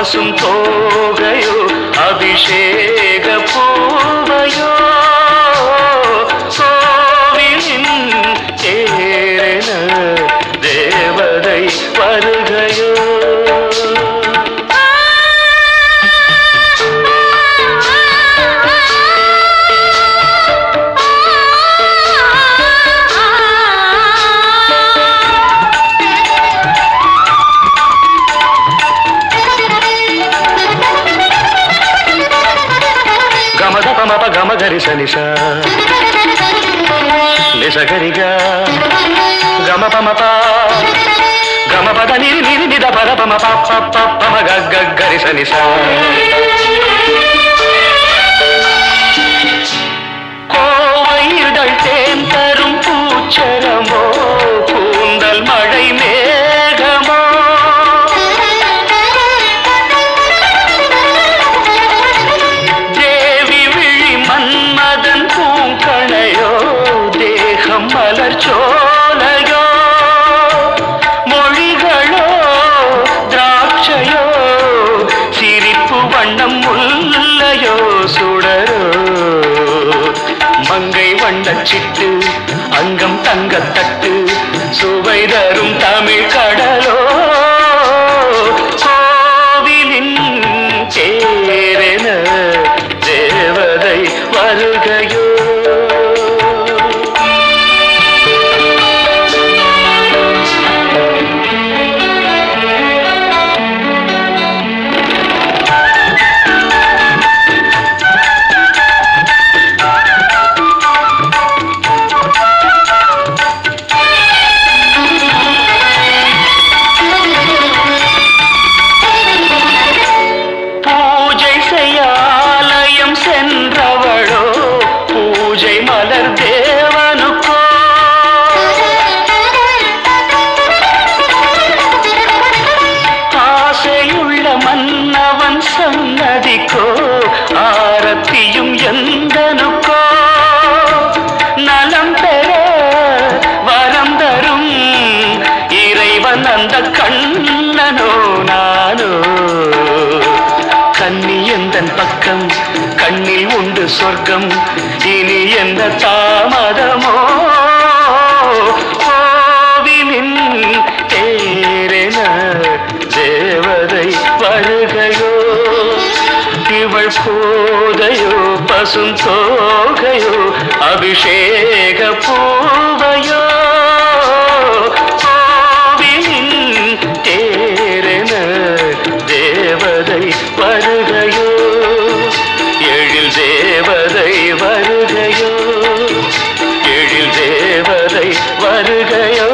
பசும் தோகையோ அபிஷேக பூவையோ கோவிலின் தேரென தேவதை வருகையோ గమద పమప గమ గరి సనిస నిస గరిగా గమ పమప గమ పద నిరి నిరి నిద పద పమ ప ప ప పమ గ గ గరి సనిస கோவையிடல் தேன் தரும் பூச்சரமோ கூந்தல் மழை மேகமோ தேவி விழி மன்மதன் பூங்கணையோ தேகம் மலர் சோலையோ மொழிகளோ திராட்சையோ சிரிப்பு வண்ணம் முல்லையோ சுடரோ மங்கை வண்ணச் சிட்டு அங்கம் தங்கத்தட்டு சுவை தரும் தமிழ் கடலோ கோவிலின் தேரென தேவதை வருகையோ பூஜை செய்ய ஆலயம் சென்றவளோ பூஜை மலர் தேவனுக்கோ ஆசையுள்ள மன்னவன் சன்னதிக்கோ ஆரத்தியும் எந்தனுக்கோ நலம் பெற வரம் தரும் இறைவன் அந்த கண்ணனோ நானோ கன்னி எந்தன் பக்கம் கண்ணில் உண்டு சொர்க்கம் இனி எந்த தாமதமோ கோவிலின் தேரென தேவதை வருகையோ இவள் போதையோ பசும் தோகையோ அபிஷேக பூவையோ கோவிலின் தேரென தேவதை வருகையோ எழில் தேவதை வருகையோ எழில் தேவதை வருகையோ